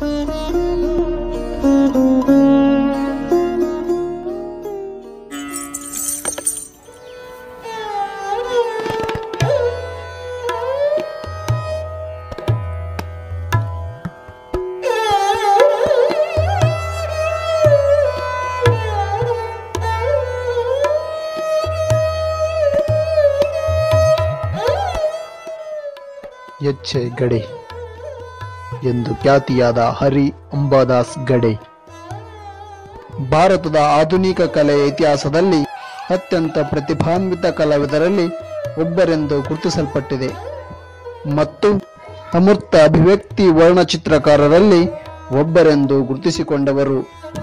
H A ಗಡೆ ಎಂದು ಖ್ಯಾತಿಯಾದ ಹರಿ ಅಂಬಾದಾಸ್ ಗಡೆ ಭಾರತದ ಆಧುನಿಕ ಕಲೆಯ ಇತಿಹಾಸದಲ್ಲಿ ಅತ್ಯಂತ ಪ್ರತಿಭಾನ್ವಿತ ಕಲಾವಿದರಲ್ಲಿ ಒಬ್ಬರೆಂದು ಗುರುತಿಸಲ್ಪಟ್ಟಿದೆ ಮತ್ತು ಅಮೂರ್ತ ಅಭಿವ್ಯಕ್ತಿ ವರ್ಣಚಿತ್ರಕಾರರಲ್ಲಿ ಒಬ್ಬರೆಂದು ಗುರುತಿಸಿಕೊಂಡವರು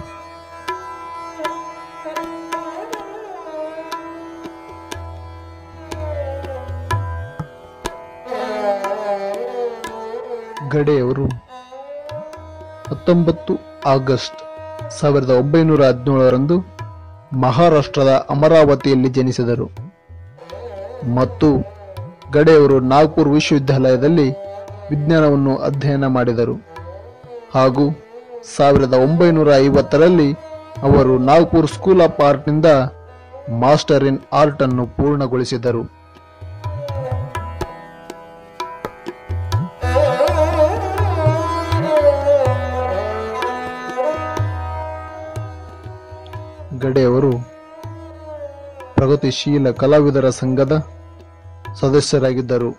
ಗಡೆಯವರು ಹತ್ತೊಂಬತ್ತು ಆಗಸ್ಟ್ ಸಾವಿರದ ಒಂಬೈನೂರ ಹದಿನೇಳರಂದು ಮಹಾರಾಷ್ಟ್ರದ ಅಮರಾವತಿಯಲ್ಲಿ ಜನಿಸಿದರು ಮತ್ತು ಗಡೆಯವರು ನಾಗ್ಪುರ್ ವಿಶ್ವವಿದ್ಯಾಲಯದಲ್ಲಿ ವಿಜ್ಞಾನವನ್ನು ಅಧ್ಯಯನ ಮಾಡಿದರು ಹಾಗೂ ಸಾವಿರದ ಒಂಬೈನೂರ ಐವತ್ತರಲ್ಲಿ ಅವರು ನಾಗ್ಪುರ್ ಸ್ಕೂಲ್ ಆಫ್ ಆರ್ಟ್ನಿಂದ ಮಾಸ್ಟರ್ ಇನ್ ಆರ್ಟ್ ಅನ್ನು ಪೂರ್ಣಗೊಳಿಸಿದರು ಗಡೆಯವರು ಪ್ರಗತಿಶೀಲ ಕಲಾವಿದರ ಸಂಘದ ಸದಸ್ಯರಾಗಿದ್ದರು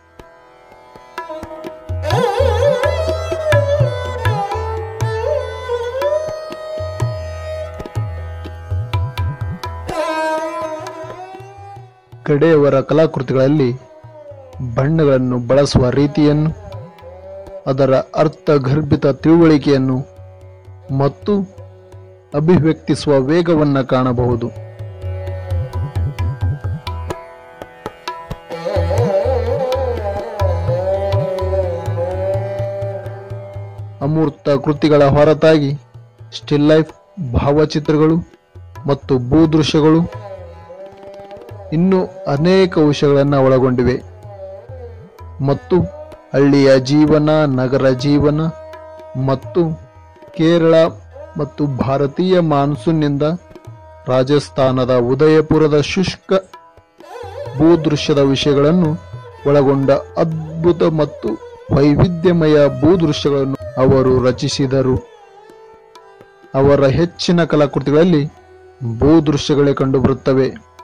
ಗಡೆಯವರ ಕಲಾಕೃತಿಗಳಲ್ಲಿ ಬಣ್ಣಗಳನ್ನು ಬಳಸುವ ರೀತಿಯನ್ನು ಅದರ ಅರ್ಥಗರ್ಭಿತ ತಿಳುವಳಿಕೆಯನ್ನು ಮತ್ತು ಅಭಿವ್ಯಕ್ತಿಸುವ ವೇಗವನ್ನು ಕಾಣಬಹುದು ಅಮೂರ್ತ ಕೃತಿಗಳ ಹೊರತಾಗಿ ಸ್ಟಿಲ್ ಲೈಫ್ ಭಾವಚಿತ್ರಗಳು ಮತ್ತು ಭೂದೃಶ್ಯಗಳು ಇನ್ನೂ ಅನೇಕ ವಿಷಯಗಳನ್ನು ಒಳಗೊಂಡಿವೆ ಮತ್ತು ಹಳ್ಳಿಯ ಜೀವನ ನಗರ ಜೀವನ ಮತ್ತು ಕೇರಳ ಮತ್ತು ಭಾರತೀಯ ಮಾನ್ಸೂನ್ನಿಂದ ರಾಜಸ್ಥಾನದ ಉದಯಪುರದ ಶುಷ್ಕ ಭೂದೃಶ್ಯದ ವಿಷಯಗಳನ್ನು ಒಳಗೊಂಡ ಅದ್ಭುತ ಮತ್ತು ವೈವಿಧ್ಯಮಯ ಭೂದೃಶ್ಯಗಳನ್ನು ಅವರು ರಚಿಸಿದರು ಅವರ ಹೆಚ್ಚಿನ ಕಲಾಕೃತಿಗಳಲ್ಲಿ ಭೂದೃಶ್ಯಗಳೇ ಕಂಡುಬರುತ್ತವೆ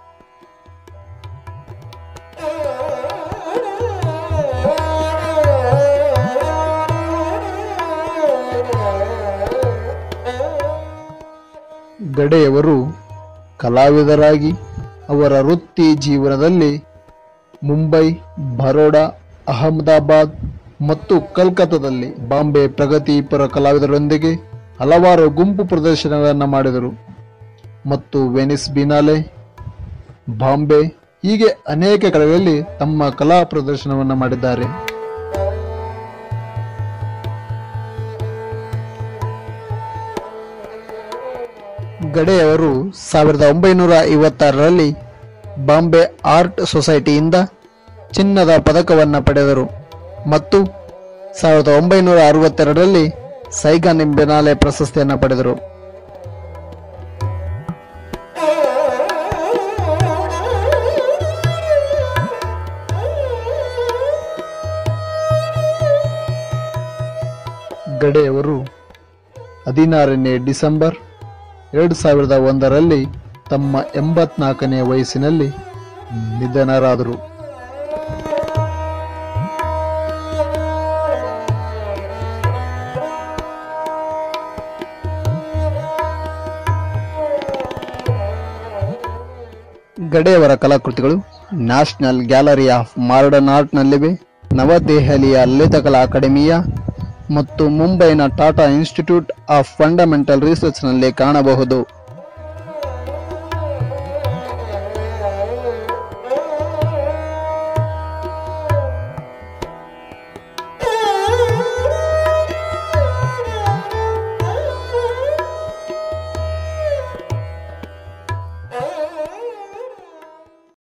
ಗಡೆಯವರು ಕಲಾವಿದರಾಗಿ ಅವರ ವೃತ್ತಿ ಜೀವನದಲ್ಲಿ ಮುಂಬೈ ಬರೋಡಾ ಅಹಮದಾಬಾದ್ ಮತ್ತು ಕಲ್ಕತ್ತಾದಲ್ಲಿ ಬಾಂಬೆ ಪ್ರಗತಿಪರ ಕಲಾವಿದರೊಂದಿಗೆ ಹಲವಾರು ಗುಂಪು ಪ್ರದರ್ಶನಗಳನ್ನು ಮಾಡಿದರು ಮತ್ತು ವೆನಿಸ್ ಬಿನಾಲೆ ಬಾಂಬೆ ಹೀಗೆ ಅನೇಕ ಕಡೆಗಳಲ್ಲಿ ತಮ್ಮ ಕಲಾ ಪ್ರದರ್ಶನವನ್ನು ಮಾಡಿದ್ದಾರೆ ಗಡೆಯವರು ಸಾವಿರದ ಒಂಬೈನೂರ ಐವತ್ತಾರರಲ್ಲಿ ಬಾಂಬೆ ಆರ್ಟ್ ಸೊಸೈಟಿಯಿಂದ ಚಿನ್ನದ ಪದಕವನ್ನು ಪಡೆದರು ಮತ್ತು ಸಾವಿರದ ಒಂಬೈನೂರ ಅರವತ್ತೆರಡರಲ್ಲಿ ಸೈಗಾನ್ ಬಿನಾಲೆ ಪ್ರಶಸ್ತಿಯನ್ನು ಪಡೆದರು ಗಡೆಯವರು ಹದಿನಾರನೇ ಡಿಸೆಂಬರ್ ಎರಡು ಸಾವಿರದ ಒಂದರಲ್ಲಿ ತಮ್ಮ ಎಂಬತ್ನಾಲ್ಕನೇ ವಯಸ್ಸಿನಲ್ಲಿ ನಿಧನರಾದರು ಗಡೆಯವರ ಕಲಾಕೃತಿಗಳು ನ್ಯಾಷನಲ್ ಗ್ಯಾಲರಿ ಆಫ್ ಮಾಡರ್ನ್ ಆರ್ಟ್ನಲ್ಲಿವೆ ನವದೆಹಲಿಯ ಲಲಿತಕಲಾ ಅಕಾಡೆಮಿಯ ಮತ್ತು ಮುಂಬೈನ ಟಾಟಾ ಇನ್ಸ್ಟಿಟ್ಯೂಟ್ ಆಫ್ ಫಂಡಮೆಂಟಲ್ ರಿಸರ್ಚ್ನಲ್ಲಿ ಕಾಣಬಹುದು